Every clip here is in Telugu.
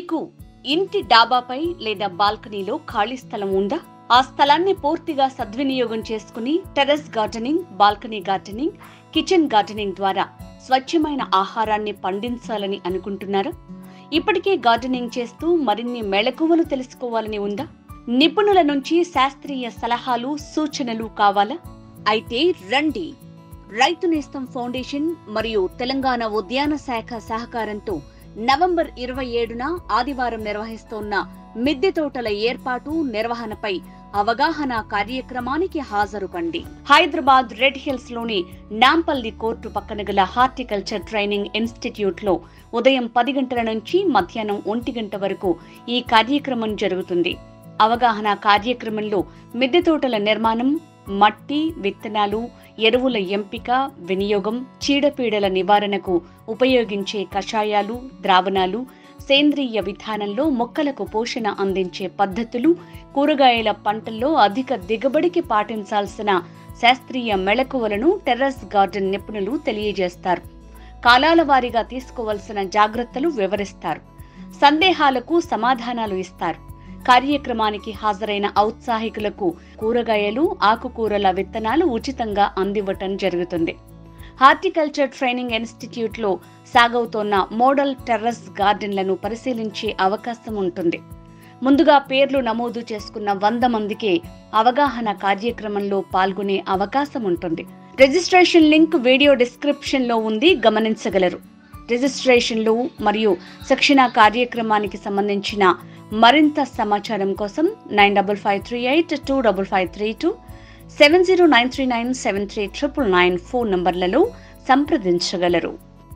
మీకు ఇంటి డాబాపై లేదా బాల్కనీలో ఖాళీ స్థలం ఉందా ఆ స్థలాన్ని పూర్తిగా సద్వినియోగం చేసుకుని terrace gardening balcony gardening kitchen gardening ద్వారా స్వచ్ఛమైన ఆహారాన్ని పండించాలని అనుకుంటున్నారా ఇప్పటికే గార్డెనింగ్ చేస్తూ మరిన్ని మెళకువలు తెలుసుకోవాలని ఉందా నిపుణుల నుంచి శాస్త్రీయ సలహాలు సూచనలు కావాలా అయితే రండి రైతు నేస్తం ఫౌండేషన్ మరియు తెలంగాణ ఉద్యాన శాఖ సహకారంతో నవంబర్ ఇరవై ఏడున ఆదివారం నిర్వహిస్తోన్న మిద్దె తోటల ఏర్పాటు నిర్వహణపై అవగాహన కార్యక్రమానికి హాజరు కండి హైదరాబాద్ రెడ్ హిల్స్ లోని నాంపల్లి కోర్టు పక్కన గల హార్టికల్చర్ ట్రైనింగ్ ఇన్స్టిట్యూట్ లో ఉదయం పది గంటల నుంచి మధ్యాహ్నం ఒంటి గంట వరకు ఈ కార్యక్రమం జరుగుతుంది అవగాహన కార్యక్రమంలో మిద్దె తోటల నిర్మాణం మట్టి విత్తనాలు ఎరువుల ఎంపిక వినియోగం చీడపీడల నివారణకు ఉపయోగించే కషాయాలు ద్రావణాలు సేంద్రియ విధానంలో మొక్కలకు పోషణ అందించే పద్ధతులు కూరగాయల పంటల్లో అధిక దిగుబడికి పాటించాల్సిన శాస్త్రీయ మెళకువలను టెర్రస్ గార్డెన్ నిపుణులు తెలియజేస్తారు కాలాల వారీగా తీసుకోవాల్సిన జాగ్రత్తలు వివరిస్తారు సందేహాలకు సమాధానాలు ఇస్తారు కార్యక్రమానికి హాజరైన ఔత్సాహికులకు కూరగాయలు ఆకుకూరల విత్తనాలు ఉచితంగా అందివ్వటం జరుగుతుంది హార్టికల్చర్ ట్రైనింగ్ ఇన్స్టిట్యూట్ లో సాగవుతోన్న మోడల్ టెర్రస్ గార్డెన్లను పరిశీలించే అవకాశం ఉంటుంది ముందుగా పేర్లు నమోదు చేసుకున్న వంద మందికి అవగాహన కార్యక్రమంలో పాల్గొనే అవకాశం ఉంటుంది రిజిస్ట్రేషన్ లింక్ వీడియో డిస్క్రిప్షన్ లో ఉంది గమనించగలరు రిజిస్ట్రేషన్లు మరియు శిక్షణ కార్యక్రమానికి సంబంధించిన మరింత సమాచారం కోసం nine double five three eight two double five three two seven zero nine three nine seven three triple nine phone నంబర్లలో సంప్రదించగలరు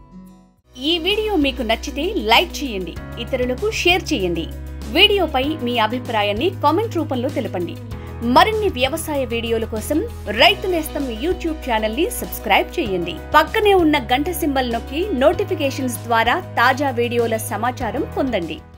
ఈ వీడియో మీకు నచ్చితే లైక్ చేయండి ఇతరులకు షేర్ చేయండి వీడియోపై మీ అభిప్రాయాన్ని కామెంట్ రూపంలో తెలపండి మరిన్ని వ్యవసాయ వీడియోల కోసం రైతు నేస్తం యూట్యూబ్ ఛానల్ ని సబ్స్క్రైబ్ చేయండి పక్కనే ఉన్న గంట సింబల్ నొక్కి నోటిఫికేషన్స్ ద్వారా తాజా వీడియోల సమాచారం పొందండి